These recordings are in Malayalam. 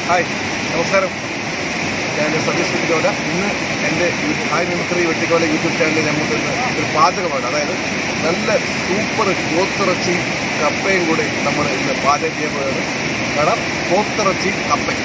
ഹായ് നമസ്കാരം ഞാൻ എൻ്റെ സതീഷ് വെട്ടിക്കോല ഇന്ന് എൻ്റെ യൂ- ഹായ് മിമിക്രി വെട്ടിക്കോല യൂട്യൂബ് ചാനലിൽ നമുക്ക് ഇന്ന് ഒരു പാചകമാണ് അതായത് നല്ല സൂപ്പർ പോത്തിറച്ചി കപ്പയും കൂടി നമ്മൾ ഇന്ന് പാചകം ചെയ്യാൻ പോവുകയാണ് കാരണം പോത്തിറച്ചി കപ്പയും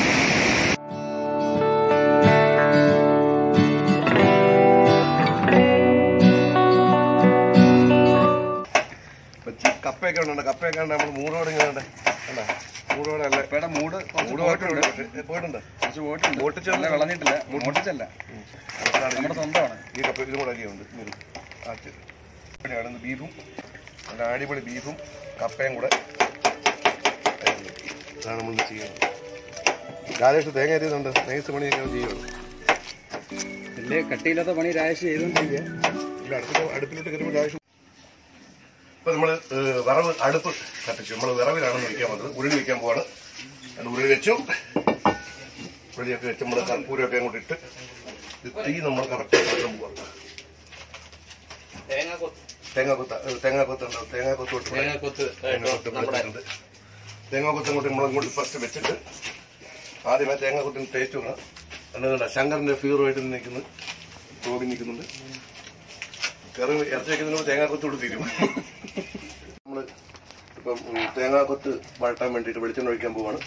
ഇപ്പൊ ചി- കപ്പയൊക്കെ ഉണ്ട് കപ്പയൊക്കെ ഉണ്ട് നമ്മൾ മൂടോടെ ഇങ്ങനെ ഉണ്ട് കണ്ടോ? മൂടോടെ അല്ല കപ്പയുടെ മൂട് കുറച്ച് മൂട് പോയിട്ടുണ്ട് പോയിട്ടുണ്ട് പോയിട്ടുണ്ട് കുറച്ച് പോയിട്ടുണ്ട് മോട്ടിച്ചല്ല. നല്ല വിളഞ്ഞിട്ടില്ല മോട്ടിച്ചല്ല നമ്മുടെ സ്വന്തമാണ് ഈ കപ്പ ഇതും കൂടെ അരിയുണ്ട് ഇവിടെയാണ് ബീഫും നല്ല അടിപൊളി ബീഫും കപ്പയും കൂടെ ഇതാണ് നമ്മൾ ചെയ്യുന്നത് കാലേഷ് തേങ്ങ അരിയുന്നുണ്ട് നൈസ് പണിയൊക്കെ അവൻ ചെയ്യുള്ളൂ വലിയ കട്ടിയില്ലാത്ത പണി രാശി ചെയ്തുകൊണ്ടിരിക്കുക ഇല്ല അടുപ്പിൽ അടുപ്പിലോട്ട് കയറുമ്പോൾ ആവശ്യം ഇപ്പൊ നമ്മള് ഏഹ്, വിറവ് അടുപ്പ് കത്തിച്ചു നമ്മൾ വിറവിലാണ് വെക്കാൻ വന്നത് ഉരുളി വെക്കാൻ പോവാണ് അത് ഉരുളി വെച്ചു ഉരുളിയൊക്കെ വെച്ച് നമ്മൾ കർപ്പൂരമൊക്കെ അങ്ങോട്ട് ഇട്ട് ഇത് തീ നമ്മൾ കറക്റ്റ് ആക്കാൻ പോവാം തേങ്ങാക്കൊത്ത് ഏഹ്, തേങ്ങാക്കൊത്തുണ്ട് തേങ്ങാക്കൊത്ത് തൊട്ട് തേങ്ങാക്കൊത്ത് തേങ്ങാക്കൊത്ത് വെച്ചിട്ടുണ്ട് തേങ്ങാക്കൊത്ത് അങ്ങോട്ട് നമ്മൾ അങ്ങോട്ട് ഫസ്റ്റ് വെച്ചിട്ട് ആദ്യമേ തേങ്ങാക്കൊത്തിന് ടേസ്റ്റ് വേണം എന്നിട്ട് ശങ്കറിന്റെ ഫീവറുമായിട്ട് നിൽക്കുന്നു റോബിൻ നിൽക്കുന്നുണ്ട് കറി ഇറച്ചി വെക്കുന്നതിന് തേങ്ങാക്കൊത്ത് കൂടി തീരും നമ്മള് ഇപ്പം ഉം, തേങ്ങാക്കൊത്ത് വഴട്ടാൻ വേണ്ടിയിട്ട് വെളിച്ചെണ്ണ ഒഴിക്കാൻ പോവാണ്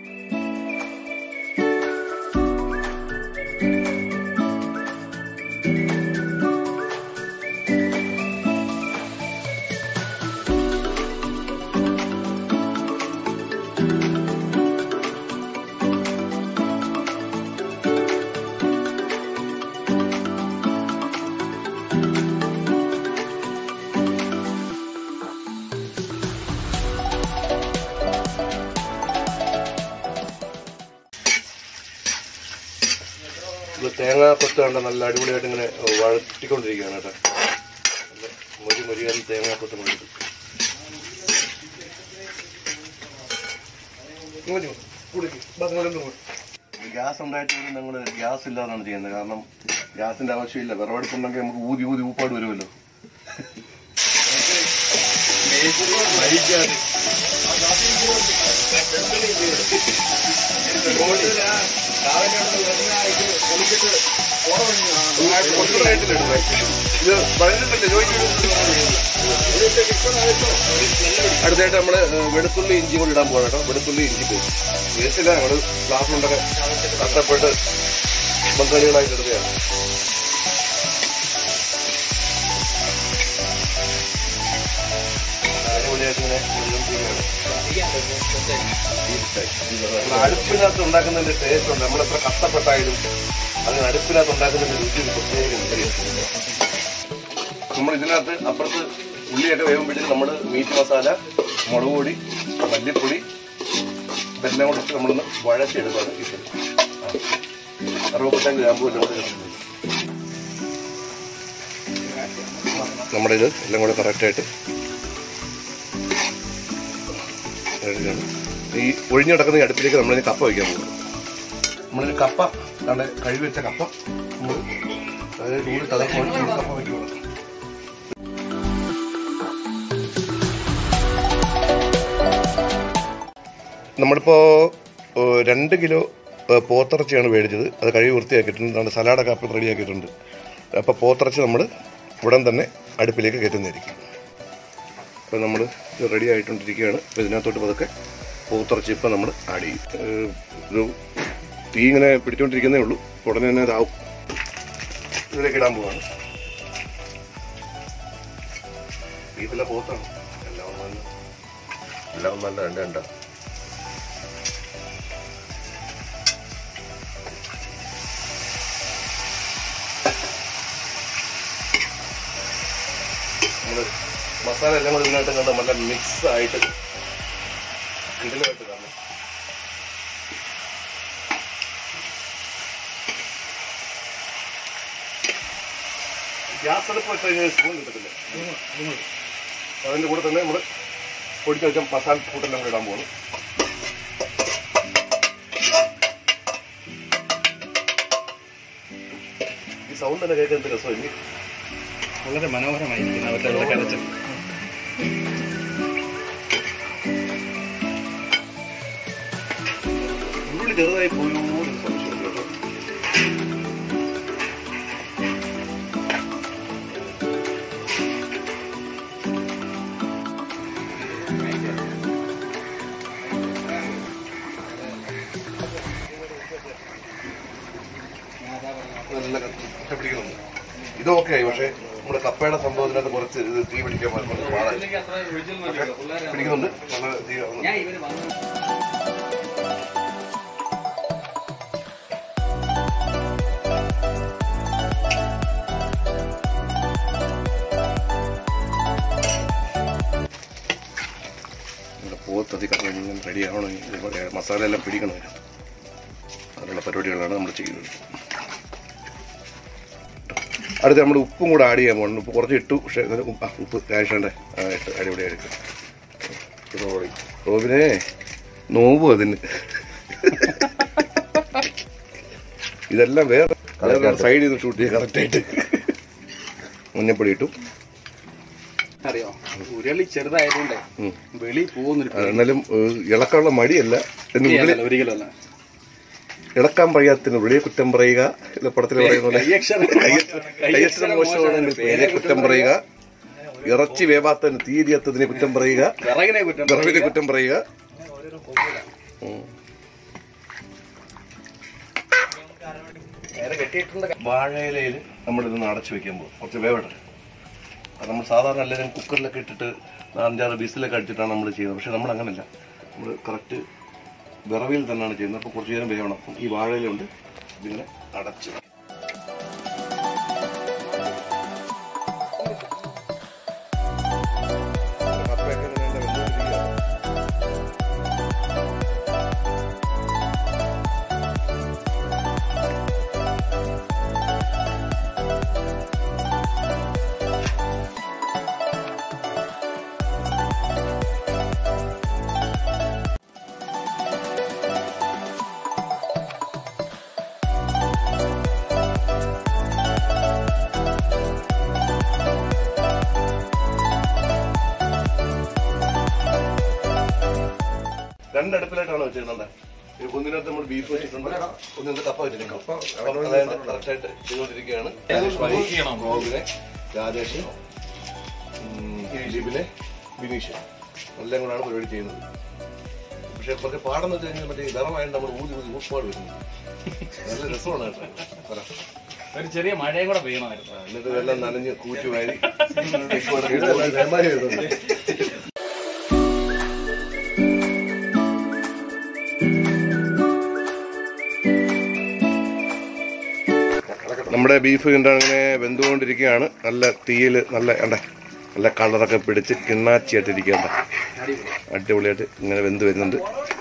ഇത് തേങ്ങാക്കൊത്ത് കണ്ട നല്ല അടിപൊളിയായിട്ട് ഇങ്ങനെ വഴട്ടിക്കൊണ്ടിരിക്കുകയാണ് കേട്ടോ നല്ല മൊരി മൊരിയാൻ തേങ്ങാക്കൊത്ത് മതി ഗ്യാസ് ഉണ്ടായിട്ട് ഞങ്ങൾ ഗ്യാസ് ഇല്ലാതാണ് ചെയ്യുന്നത് കാരണം ഗ്യാസിന്റെ ആവശ്യമില്ല വിറവെടുപ്പുണ്ടെങ്കിൽ നമുക്ക് ഊതി ഊതി ഊപ്പാട് വരുമല്ലോ ഇത് പതിനെട്ടല്ലേ അടുത്തായിട്ട് നമ്മള് വെളുത്തുള്ളി ഇഞ്ചി കൂടി ഇടാൻ പോകണം കേട്ടോ വെളുത്തുള്ളി ഇഞ്ചി പേസ്റ്റ് പേസ്റ്റില്ല ഞങ്ങള് ക്ലാസ് കൊണ്ടൊക്കെ കഷ്ടപ്പെട്ട് ബംഗാളികളായിട്ട് എടുക്കുകയാണ് അടിപൊളിയായിട്ട് ഇങ്ങനെ ചെയ്തുകൊണ്ടിരിക്കുകയാണ്. നമ്മൾ അടുപ്പിനകത്ത് ഉണ്ടാക്കുന്നതിന്റെ ടേസ്റ്റ് ഉണ്ട് നമ്മൾ എത്ര കഷ്ടപ്പെട്ടായാലും അതിന് അടുപ്പിനകത്ത് ഉണ്ടാക്കുന്നതിന്റെ രുചി ഒരു പ്രത്യേക നമ്മൾ ഇതിനകത്ത് അപ്പുറത്ത് ഉള്ളിയൊക്കെ വേകുമ്പോഴത്തേക്ക് നമ്മൾ മീറ്റ് മസാല മുളക് പൊടി മല്ലിപ്പൊടി ഇതെല്ലാം കൂടെ ഇട്ട് നമ്മളൊന്ന് വഴച്ചെടുക്കുകയാണ് ഇത് അറുപത്തഞ്ച് ഗ്രാമ്പൂ എല്ലാം കൂടെ ചേർക്കുന്നത്. നമ്മുടെ ഇത് എല്ലാം കൂടെ കറക്റ്റായിട്ട് റെഡിയാണ് ഈ ഒഴിഞ്ഞു കിടക്കുന്ന ഈ അടുപ്പിലേക്ക് നമ്മളിനി കപ്പ വയ്ക്കാൻ പോകും നമ്മളിനി കപ്പ നമ്മുടെ കഴുകി വെച്ച കപ്പ നമ്മൾ അതായത് ചൂട് തലപ്പോൾ കപ്പ വയ്ക്കുകയാണ് നമ്മളിപ്പോ ഏഹ്, രണ്ട് കിലോ ഏഹ്, പോത്തിറച്ചിയാണ് മേടിച്ചത് അത് കഴുകി വൃത്തിയാക്കിയിട്ടുണ്ട് നമ്മുടെ സലാഡൊക്കെ അപ്പം റെഡിയാക്കിയിട്ടുണ്ട് അപ്പോൾ പോത്തിറച്ചി നമ്മൾ ഉടൻ തന്നെ അടുപ്പിലേക്ക് കയറ്റുന്നതായിരിക്കും അപ്പോൾ നമ്മൾ റെഡി ആയിക്കൊണ്ടിരിക്കുകയാണ് അപ്പോൾ ഇതിനകത്തോട്ട് പതുക്കെ പോത്തിറച്ചി ഇപ്പം നമ്മൾ ആഡ് ചെയ്യും ഏഹ്, ഒരു തീ ഇങ്ങനെ പിടിച്ചുകൊണ്ടിരിക്കുന്നേ ഉള്ളൂ ഉടനെ തന്നെ ഇതാവും ഇതിലേക്ക് ഇടാൻ പോവാണ് ബീഫിലെ പോത്താണ് എല്ലാം നല്ല എല്ലാം നല്ല രണ്ട് രണ്ടാ നമ്മള് മസാല എല്ലാം കൂടി ഇതിനകത്ത് കണ്ട് നല്ല മിക്സ് ആയിട്ട് കിടലായിട്ട് കാണും ഗ്യാസ് അടുപ്പ് വെച്ച് കഴിഞ്ഞാൽ സ്പൂൺ കിട്ടത്തില്ല അതിന്റെ കൂടെ തന്നെ നമ്മൾ പൊടിച്ച് വെച്ച മസാല കൂട്ടെല്ലാം കൂടെ ഇടാൻ പോകുന്നു ഈ സൗണ്ട് തന്നെ കേൾക്കാൻ എന്ത് രസമില്ലേ വളരെ മനോഹരമായിരിക്കുന്നു അവരുടെ വെള്ള കരച്ച് ചെറുതായി പോയോ എന്ന് സംശയമുണ്ട് കേട്ടോ നല്ല കട്ട പിടിക്കുന്നുണ്ട് ഇത് ഓക്കെ ആയി പക്ഷേ നമ്മുടെ കപ്പയുടെ സംഭവത്തിനകത്ത് കുറച്ച് ഇത് തീ പിടിക്കാൻ കുറച്ച് പാടായി പിടിക്കുന്നുണ്ട് നല്ല തീ ആവുന്നുണ്ട്. നമ്മുടെ പോത്തതി കറങ്ങി റെഡി ആവണമെങ്കിൽ ഇതുപോലെ മസാല എല്ലാം പിടിക്കണം ഇതിന്. അതിനുള്ള പരിപാടികളാണ് നമ്മൾ ചെയ്യുന്നത് അടുത്ത് നമ്മൾ ഉപ്പും കൂടെ ആഡ് ചെയ്യാൻ പോകണം ഉപ്പ് കുറച്ച് ഇട്ടു പക്ഷേ ഇതിന് ഉപ്പ് ആ, ഉപ്പ് ആവശ്യമുണ്ടേ ആ ഇട്ട് അടിപൊളിയായിരിക്കും റോബി റോബിനെ നോവും അതിന് ഇതെല്ലാം വേറെ വേറെ സൈഡിൽ നിന്ന് ഷൂട്ട് ചെയ്യാൻ കറക്റ്റായിട്ട് മഞ്ഞപ്പൊടി ഇട്ടു അറിയോ ഉരുളി ചെറുതായതുകൊണ്ടേ ഉം. വെളി പോകുന്നൊരു ആ, എന്നാലും ഏഹ്, ഇളക്കാനുള്ള മടിയല്ല എന്ന് ഉള്ളിൽ ഒരിക്കലും അല്ല ഇളക്കാൻ പറയാത്തിന് വെളിയെ കുറ്റം പറയുക ഇല്ല പടത്തിൽ പറയുന്ന പോലെ കയ്യക്ഷരം കയ്യക്ഷരം മോശമാണെങ്കിൽ പേരെ കുറ്റം പറയുക ഇറച്ചി വേവാത്തതിന് തീരിയത്തതിനെ കുറ്റം പറയുക വിറകിനെ കുറ്റം വിറവിനെ കുറ്റം പറയുക ഉം. വാഴയിലയിൽ നമ്മൾ ഇതൊന്ന് അടച്ചു വെക്കുമ്പോൾ കുറച്ച് വേവട്ടെ അത് നമ്മൾ സാധാരണ എല്ലാവരും കുക്കറിലൊക്കെ ഇട്ടിട്ട് അഞ്ചാറ് ബീസിലൊക്കെ അടിച്ചിട്ടാണ് നമ്മൾ ചെയ്യുന്നത് പക്ഷെ നമ്മൾ അങ്ങനല്ല നമ്മൾ കറക്റ്റ് വിറവിൽ തന്നെയാണ് ചെയ്യുന്നത് അപ്പോൾ കുറച്ച് നേരം വേവണം അപ്പം ഈ വാഴയിലുണ്ട് ഇതിങ്ങനെ അടച്ച് കപ്പയൊക്കെ ഇങ്ങനെ വെന്തുകൊണ്ടിരിക്കുകയാണ്. രണ്ടടുപ്പിലായിട്ടാണ് വെച്ചിരുന്നത് ഒന്നിനകത്ത് നമ്മൾ ബീഫ് വെച്ചിട്ടുണ്ട് ഒന്നിനകത്ത് കപ്പ വെച്ചിട്ടുണ്ട് അപ്പം അതായത് കറക്റ്റായിട്ട് ചെയ്തുകൊണ്ടിരിക്കുകയാണ് ഗോകുലെ രാജേഷ് ഉം, ദിലീപിനെ ബിനീഷ് എല്ലാം കൂടാണ് പരിപാടി ചെയ്യുന്നത് പക്ഷെ കുറച്ച് പാടെന്ന് വെച്ച് കഴിഞ്ഞാൽ മറ്റേ വിറവായിട്ട് നമ്മൾ ഊതി ഊതി ഊപ്പാട് വരുന്നത് നല്ല രസമാണ് കേട്ടോ പറ. ഒരു ചെറിയ മഴയും കൂടെ പെയ്യണമായിരുന്നു ആ, എന്നിട്ട് ഇതെല്ലാം നനഞ്ഞ് കൂറ്റി വാരി ഇതെല്ലാം ധൈര്യം ചെയ്തിട്ടുണ്ട്. നമ്മുടെ ബീഫ് കണ്ടാണ് ഇങ്ങനെ വെന്തുകൊണ്ടിരിക്കുകയാണ് നല്ല തീയിൽ നല്ല കണ്ടേ നല്ല കളറൊക്കെ പിടിച്ച് കിണ്ണാച്ചിയായിട്ട് ഇരിക്കണ്ട അടിപൊളിയായിട്ട് ഇങ്ങനെ വെന്ത് വരുന്നുണ്ട്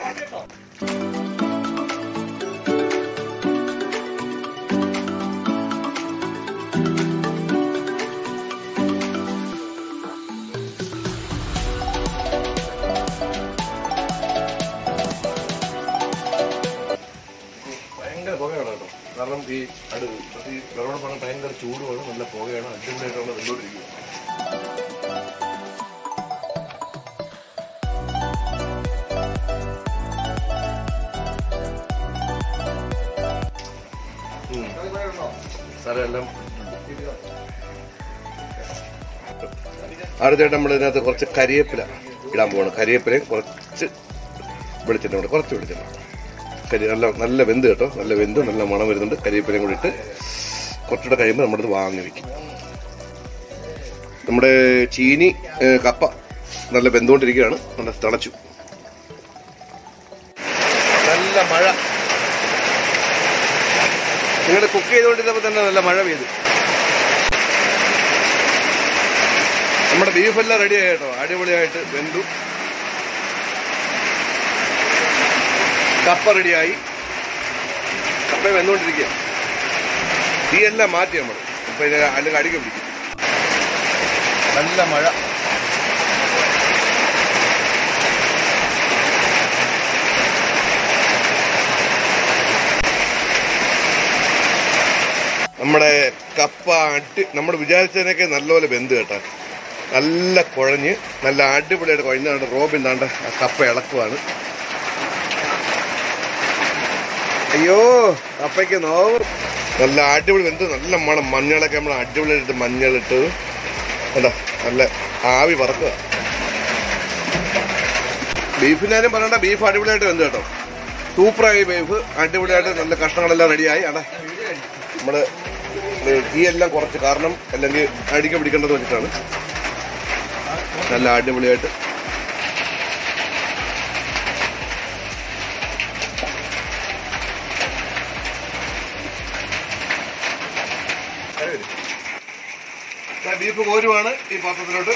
ഭയങ്കര പുകയാണ് കേട്ടോ കാരണം ഈ അടു ഈ വെള്ളം പറഞ്ഞ ഭയങ്കര ചൂടുമാണ് നല്ല പുകയാണ് അടിപൊളിയായിട്ടാണ് വെള്ളോണ്ടിരിക്കുന്നത് സാറേ എല്ലാം അടുത്തായിട്ട് നമ്മൾ ഇതിനകത്ത് കുറച്ച് കരിയേപ്പില ഇടാൻ പോവാണ് കരിയേപ്പിലയും കുറച്ച് വെളിച്ചെണ്ണ കൂടെ കുറച്ച് വെളിച്ചെണ്ണ കരി നല്ല നല്ല വെന്ത് കേട്ടോ നല്ല വെന്ത് നല്ല മണം വരുന്നുണ്ട് കരിവേപ്പിലയും കൂടി ഇട്ട് കുറച്ചുകൂടെ കഴിയുമ്പോൾ നമ്മുടെ ഇത് വാങ്ങി വെക്കും നമ്മുടെ ചീനി ഏ, കപ്പ നല്ല വെന്തുകൊണ്ടിരിക്കുകയാണ് നല്ല തിളച്ചു നല്ല മഴ നിങ്ങൾ കുക്ക് ചെയ്തുകൊണ്ടിരുന്നപ്പോൾ തന്നെ നല്ല മഴ പെയ്തു നമ്മുടെ ബീഫെല്ലാം റെഡി ആയി കേട്ടോ അടിപൊളിയായിട്ട് വെന്തു കപ്പ റെഡിയായി കപ്പ വെന്നുകൊണ്ടിരിക്കുക തീയെല്ലാം മാറ്റി നമ്മൾ അപ്പൊ ഇത് അല്ലെങ്കിൽ അടിക്ക് പിടിക്കും നല്ല മഴ നമ്മുടെ കപ്പ അടി നമ്മൾ വിചാരിച്ചതിനൊക്കെ നല്ലപോലെ വെന്ത് കേട്ടോ നല്ല കുഴഞ്ഞ് നല്ല അടിപൊളിയായിട്ട് കുഴഞ്ഞാണ്ട് റോബിൻ താണ്ട് ആ കപ്പ ഇളക്കുവാണ് അയ്യോ കപ്പയ്ക്ക് നോവ് നല്ല അടിപൊളി എന്ത് നല്ല മണം മഞ്ഞളൊക്കെ നമ്മൾ അടിപൊളിയായിട്ട് മഞ്ഞളിട്ട് എന്താ നല്ല ആവി പറക്കുക ബീഫിനാരും പറയണ്ട ബീഫ് അടിപൊളിയായിട്ട് വെന്ത് കേട്ടോ സൂപ്പറായി ബീഫ് അടിപൊളിയായിട്ട് നല്ല കഷ്ണങ്ങളെല്ലാം റെഡിയായി അടാ നമ്മള് തീ എല്ലാം കുറച്ച് കാരണം അല്ലെങ്കിൽ അടിക്ക പിടിക്കേണ്ടത് വെച്ചിട്ടാണ് നല്ല അടിപൊളിയായിട്ട് ബീഫ് കോരുവാണ് ഈ പാത്രത്തിലോട്ട്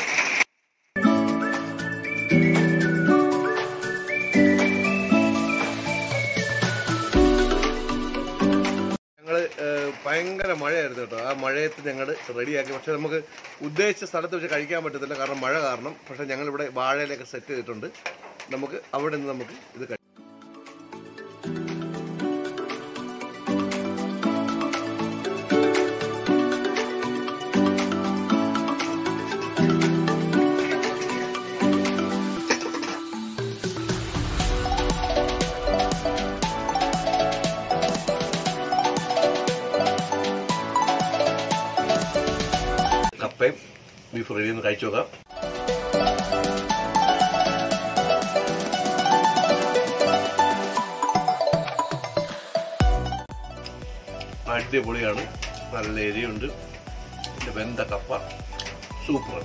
ഞങ്ങള് ഏഹ്, ഭയങ്കര മഴയായിരുന്നു കേട്ടോ ആ മഴയത്ത് ഞങ്ങൾ റെഡിയാക്കി പക്ഷെ നമുക്ക് ഉദ്ദേശിച്ച സ്ഥലത്ത് വെച്ച് കഴിക്കാൻ പറ്റത്തില്ല കാരണം മഴ കാരണം പക്ഷെ ഞങ്ങൾ ഇവിടെ വാഴയിലൊക്കെ സെറ്റ് ചെയ്തിട്ടുണ്ട് നമുക്ക് അവിടെ നിന്ന് നമുക്ക് ഇത് കഴിക്കാം കപ്പയും ബീഫ് റെഡി ഒന്ന് കഴിച്ചു നോക്കാം അടിപൊളിയാണ് നല്ല എരിയുണ്ട് പിന്നെ വെന്ത കപ്പ സൂപ്പർ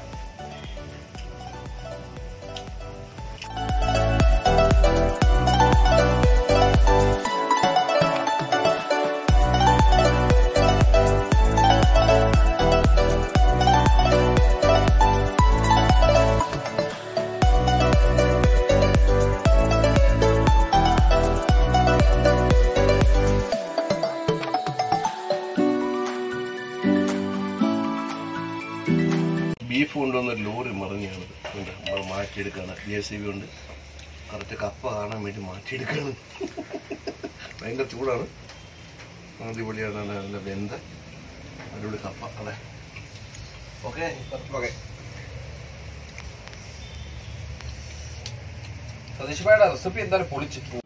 ബീഫ് കൊണ്ടുവന്ന ഒരു ലോറി മറിഞ്ഞാണ് നമ്മൾ മാറ്റിയെടുക്കുകയാണ് ജെ സി ബി കൊണ്ട് കറക്റ്റ് കപ്പ കാണാൻ വേണ്ടി മാറ്റിയെടുക്കുകയാണ് ഭയങ്കര ചൂടാണ് അടിപൊളിയാണ് നല്ല നല്ല വെന്ത അടിപൊളി കപ്പ അതെ ഓക്കെ ഓക്കെ സതീഷ് ഭായിയുടെ റെസിപ്പി എന്തായാലും പൊളിച്ചു